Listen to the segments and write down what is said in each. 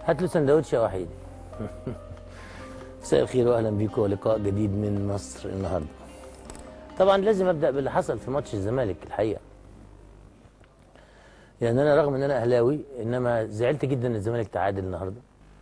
هات له سندوتش يا وحيد مساء الخير واهلا بيكم ولقاء جديد من مصر النهارده طبعا لازم ابدا باللي حصل في ماتش الزمالك الحقيقه يعني انا رغم ان انا اهلاوي انما زعلت جدا ان الزمالك تعادل النهارده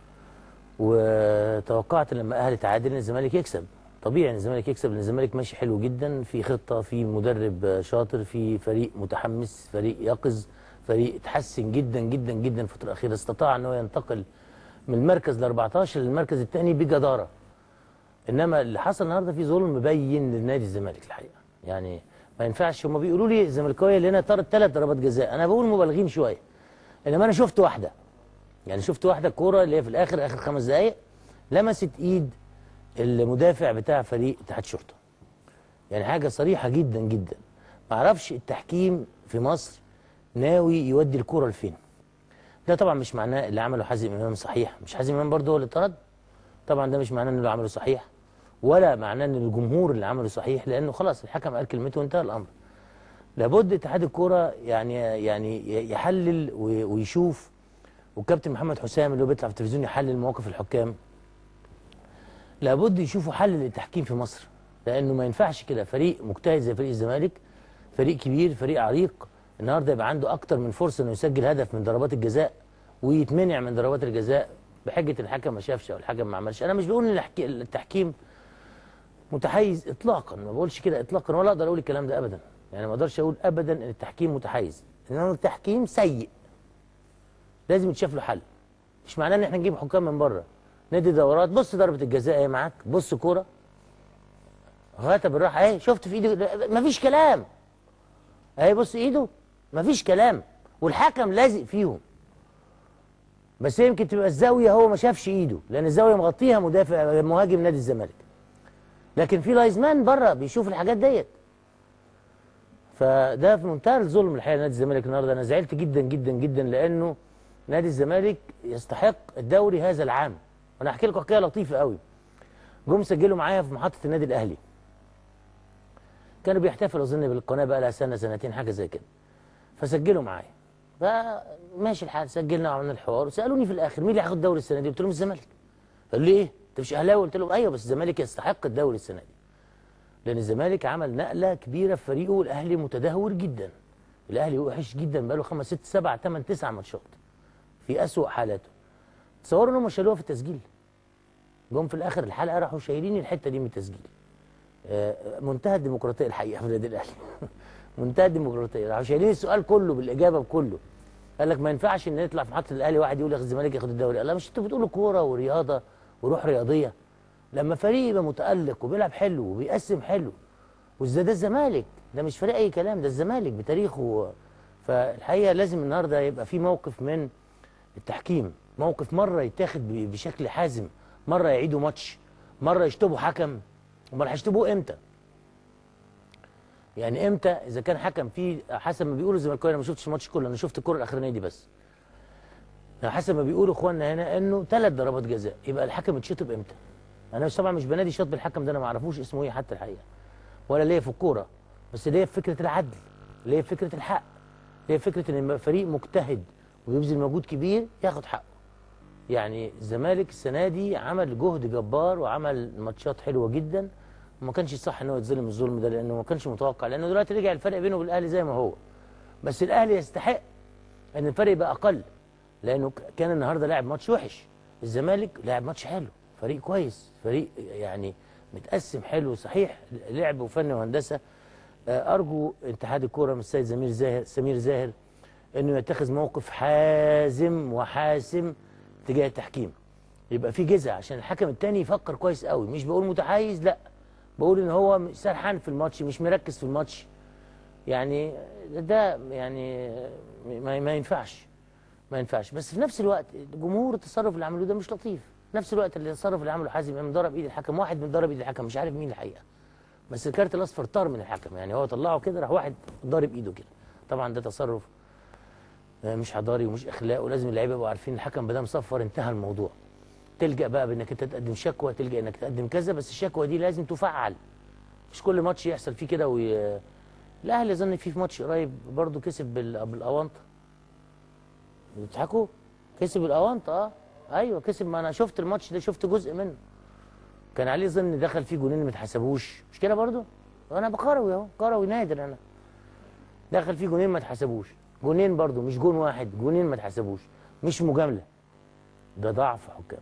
وتوقعت لما اهلي تعادل ان الزمالك يكسب طبيعي ان الزمالك يكسب لان الزمالك ماشي حلو جدا في خطه في مدرب شاطر في فريق متحمس فريق يقظ فريق اتحسن جدا جدا جدا الفتره الاخيره استطاع ان هو ينتقل من المركز ل 14 للمركز الثاني بجداره انما اللي حصل النهارده في ظلم بين للنادي الزمالك الحقيقه يعني ما ينفعش هم بيقولوا لي الزملكاويه اللي هنا طارت ثلاث ضربات جزاء انا بقول مبالغين شويه انما انا شفت واحده يعني شفت واحده كوره اللي هي في الاخر اخر خمس دقائق لمست ايد المدافع بتاع فريق اتحاد شرطه يعني حاجه صريحه جدا جدا ما اعرفش التحكيم في مصر ناوي يودي الكوره لفين ده طبعا مش معناه اللي عمله حازم امام صحيح مش حازم امام برضه هو اللي طرد طبعا ده مش معناه ان اللي عمله صحيح ولا معناه ان الجمهور اللي عمله صحيح لانه خلاص الحكم قال كلمته وانتهى الامر لابد اتحاد الكوره يعني يعني يحلل ويشوف والكابتن محمد حسام اللي هو بيطلع في التلفزيون يحلل مواقف الحكام لابد يشوفوا حل للتحكيم في مصر لانه ما ينفعش كده فريق مجتهد زي فريق الزمالك فريق كبير فريق عريق النهارده يبقى عنده اكتر من فرصه انه يسجل هدف من ضربات الجزاء ويتمنع من ضربات الجزاء بحجه الحكم ما شافش او الحكم ما عملش انا مش بقول ان التحكيم متحيز اطلاقا ما بقولش كده اطلاقا ولا اقدر اقول الكلام ده ابدا يعني ما اقدرش اقول ابدا ان التحكيم متحيز انما التحكيم سيء لازم يتشاف له حل مش معناه ان احنا نجيب حكام من بره ندي دورات بص ضربه الجزاء اهي معاك بص كوره غايه بالراحه اهي شفت في ايده مفيش كلام اهي بص ايده مفيش كلام والحكم لازق فيهم بس يمكن تبقى الزاويه هو ما شافش ايده لان الزاويه مغطيها مدافع مهاجم نادي الزمالك لكن في لايزمان بره بيشوف الحاجات ديت فده في منتهى الظلم الحقيقه نادي الزمالك النهارده انا زعلت جدا جدا جدا لانه نادي الزمالك يستحق الدوري هذا العام وانا احكي لكم حكايه لطيفه قوي جم سجلوا معايا في محطه النادي الاهلي كانوا بيحتفلوا اظن بالقناه بقى لها سنه سنتين حاجه زي كده فسجلوا معايا فماشي الحال سجلنا وعملنا الحوار وسالوني في الاخر مين اللي هياخد الدوري السنه دي قلت لهم الزمالك قالوا لي ايه انت مش اهلاوي قلت لهم ايوه بس الزمالك يستحق الدوري السنه دي لان الزمالك عمل نقله كبيره في فريقه والاهلي متدهور جدا الاهلي وحش جدا بقى له خمس ست سبع ثمان تسع ماتشات في اسوء حالاته تصوروا انهم شالوها في التسجيل جم في الاخر الحلقه راحوا شايلين الحته دي من التسجيل منتهى الديمقراطيه الحقيقه في النادي الاهلي منتهى الديمقراطيه راحوا شايلين السؤال كله بالاجابه بكله قال لك ما ينفعش ان يطلع في محطه الاهلي واحد يقول لك الزمالك ياخد الدوري قال لا مش انتوا بتقولوا كوره ورياضه وروح رياضيه لما فريق يبقى متالق وبيلعب حلو وبيقسم حلو وازاي ده الزمالك ده مش فريق اي كلام ده الزمالك بتاريخه فالحقيقه لازم النهارده يبقى في موقف من التحكيم موقف مره يتاخد بشكل حازم مره يعيدوا ماتش مره يشطبوا حكم امال هيشطبوه امتى يعني امتى اذا كان حكم فيه حسب ما بيقولوا الزمالكاويه انا ما شفتش الماتش كله انا شفت الكره الاخرانيه دي بس حسب ما بيقولوا اخواننا هنا انه ثلاث ضربات جزاء يبقى الحكم يتشطب امتى انا طبعا مش بنادي شطب الحكم ده انا ما اعرفوش اسمه ايه حتى الحقيقه ولا ليا في الكوره بس ليا في فكره العدل ليا في فكره الحق ليا في فكره ان فريق مجتهد وبيبذل مجهود كبير ياخد حقه يعني الزمالك السنه دي عمل جهد جبار وعمل ماتشات حلوه جدا وما كانش صح ان هو يتظلم الظلم ده لانه ما كانش متوقع لانه دلوقتي رجع الفرق بينه وبين الاهلي زي ما هو بس الاهلي يستحق ان الفرق يبقى اقل لانه كان النهارده لاعب ماتش وحش الزمالك لاعب ماتش حلو فريق كويس فريق يعني متقسم حلو صحيح لعب وفن وهندسه ارجو اتحاد الكوره من السيد سمير زاهر سمير زاهر انه يتخذ موقف حازم وحاسم تجاه التحكيم يبقى في جزء عشان الحكم الثاني يفكر كويس قوي مش بقول متحيز لا بقول ان هو سرحان في الماتش مش مركز في الماتش يعني ده يعني ما, ما ينفعش ما ينفعش بس في نفس الوقت الجمهور التصرف اللي عملوه ده مش لطيف في نفس الوقت اللي التصرف اللي عمله حازم امام ضرب ايد الحكم واحد من ضرب ايد الحكم مش عارف مين الحقيقه بس الكارت الاصفر طار من الحكم يعني هو طلعه كده راح واحد ضارب ايده كده طبعا ده تصرف مش حضاري ومش اخلاق ولازم اللعيبه يبقوا عارفين الحكم ما دام صفر انتهى الموضوع تلجا بقى بانك انت تقدم شكوى تلجا انك تقدم كذا بس الشكوى دي لازم تفعل مش كل ماتش يحصل فيه كده وي... الاهلي اظن فيه في ماتش قريب برضه كسب بال... بالاونطه بتضحكوا كسب الاونطه اه ايوه كسب ما انا شفت الماتش ده شفت جزء منه كان عليه ظن دخل فيه جونين ما اتحسبوش مش كده برضه انا بكروي اهو كروي نادر انا دخل فيه جونين ما اتحسبوش جونين برضه مش جون واحد جونين ما اتحسبوش مش مجامله ده ضعف حكام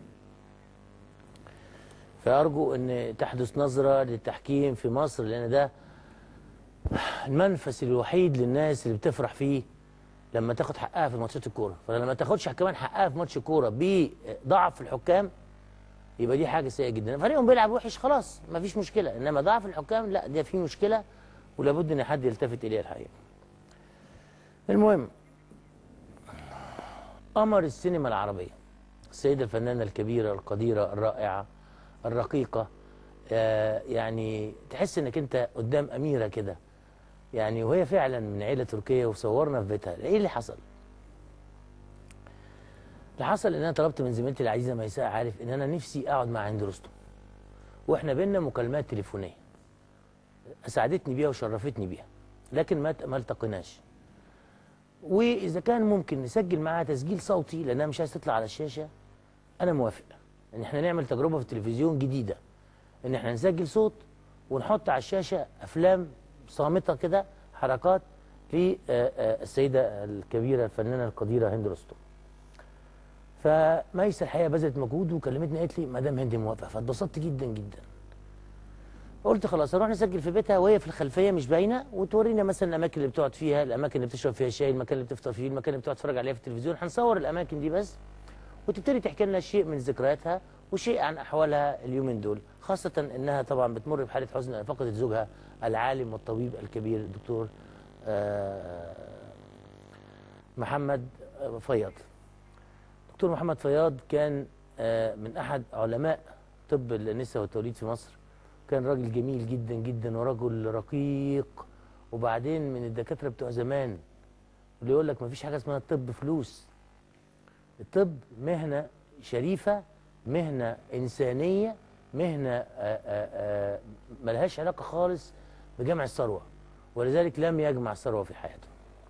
فارجو ان تحدث نظره للتحكيم في مصر لان ده المنفس الوحيد للناس اللي بتفرح فيه لما تاخد حقها في ماتشات الكوره فلما تاخدش كمان حقها في ماتش الكوره بضعف الحكام يبقى دي حاجه سيئه جدا فريقهم بيلعب وحش خلاص ما فيش مشكله انما ضعف الحكام لا ده في مشكله ولابد ان حد يلتفت اليها الحقيقه المهم قمر السينما العربيه السيده الفنانه الكبيره القديره الرائعه الرقيقه آه يعني تحس انك انت قدام اميره كده يعني وهي فعلا من عيله تركيه وصورنا في بيتها ايه اللي حصل اللي حصل ان انا طلبت من زميلتي العزيزه ميساء عارف ان انا نفسي اقعد مع هند رستم واحنا بينا مكالمات تليفونيه اسعدتني بيها وشرفتني بيها لكن ما ما التقيناش واذا كان ممكن نسجل معاها تسجيل صوتي لانها مش عايز تطلع على الشاشه انا موافق ان احنا نعمل تجربه في التلفزيون جديده ان احنا نسجل صوت ونحط على الشاشه افلام صامته كده حركات للسيده الكبيره الفنانه القديره هند رستم فميسة الحقيقه بذلت مجهود وكلمتني قالت لي مدام هند موافقه فاتبسطت جدا جدا قلت خلاص نروح نسجل في بيتها وهي في الخلفيه مش باينه وتورينا مثلا الاماكن اللي بتقعد فيها الاماكن اللي بتشرب فيها شاي المكان اللي بتفطر فيه المكان اللي بتقعد تتفرج عليها في التلفزيون هنصور الاماكن دي بس وتبتدي تحكي لنا شيء من ذكرياتها وشيء عن احوالها اليومين دول خاصه انها طبعا بتمر بحاله حزن فقدت زوجها العالم والطبيب الكبير الدكتور محمد فياض دكتور محمد فياض كان من احد علماء طب النساء والتوليد في مصر كان راجل جميل جدا جدا ورجل رقيق وبعدين من الدكاتره بتوع زمان اللي يقول لك ما فيش حاجه اسمها الطب فلوس الطب مهنه شريفه مهنه انسانيه مهنه آآ آآ ملهاش علاقه خالص بجمع الثروه ولذلك لم يجمع الثروه في حياته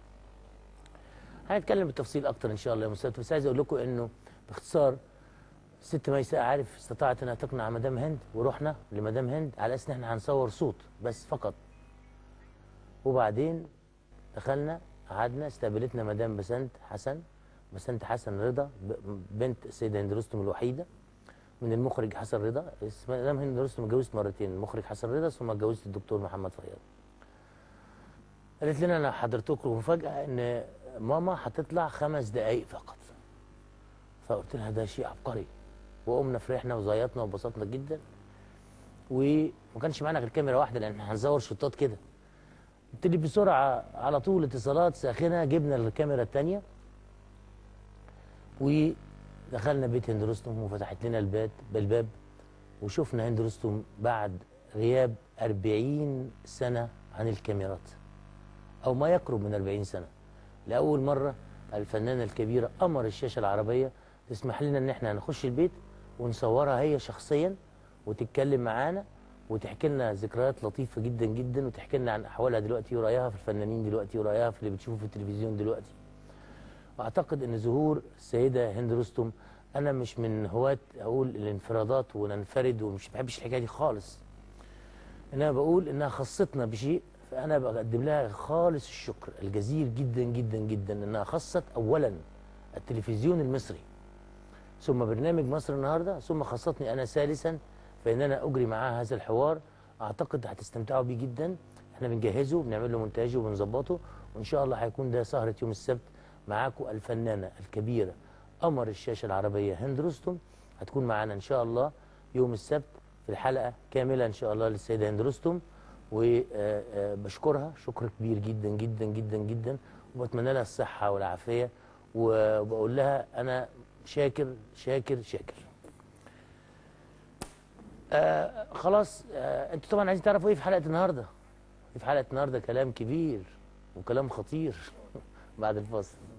هنتكلم بالتفصيل اكتر ان شاء الله يا مستر بس عايز اقول لكم انه باختصار الست ميساء عارف استطاعت انها تقنع مدام هند ورحنا لمدام هند على اساس ان احنا هنصور صوت بس فقط وبعدين دخلنا قعدنا استقبلتنا مدام بسنت حسن بسنت حسن رضا بنت السيده هند رستم الوحيده من المخرج حسن رضا مدام هند رستم اتجوزت مرتين المخرج حسن رضا ثم اتجوزت الدكتور محمد فياض قالت لنا انا حضرتكم مفاجاه ان ماما هتطلع خمس دقايق فقط فقلت لها ده شيء عبقري وقمنا فرحنا وزيطنا وانبسطنا جدا وما كانش معانا غير كاميرا واحده لان احنا هنصور شطات كده قلت لي بسرعه على طول اتصالات ساخنه جبنا الكاميرا الثانيه ودخلنا بيت هند رستم وفتحت لنا الباب بالباب وشفنا هند رستم بعد غياب 40 سنه عن الكاميرات او ما يقرب من 40 سنه لاول مره الفنانه الكبيره قمر الشاشه العربيه تسمح لنا ان احنا نخش البيت ونصورها هي شخصيا وتتكلم معانا وتحكي لنا ذكريات لطيفه جدا جدا وتحكي لنا عن احوالها دلوقتي ورايها في الفنانين دلوقتي ورايها في اللي بتشوفه في التلفزيون دلوقتي واعتقد ان ظهور السيده هند رستم انا مش من هواة اقول الانفرادات وننفرد ومش بحبش الحكايه دي خالص انما بقول انها خصتنا بشيء فانا بقدم لها خالص الشكر الجزيل جدا جدا جدا انها خصت اولا التلفزيون المصري ثم برنامج مصر النهارده ثم خصتني انا ثالثا فان انا اجري معاها هذا الحوار اعتقد هتستمتعوا بيه جدا احنا بنجهزه وبنعمل له مونتاج وبنظبطه وان شاء الله هيكون ده سهره يوم السبت معاكم الفنانه الكبيره قمر الشاشه العربيه هند رستم هتكون معانا ان شاء الله يوم السبت في الحلقه كامله ان شاء الله للسيده هند رستم وبشكرها شكر كبير جدا جدا جدا جدا وبتمنى لها الصحه والعافيه وبقول لها انا شاكر شاكر شاكر آه خلاص آه انتوا طبعا عايزين تعرفوا ايه في حلقه النهارده في حلقه النهارده كلام كبير وكلام خطير بعد الفاصل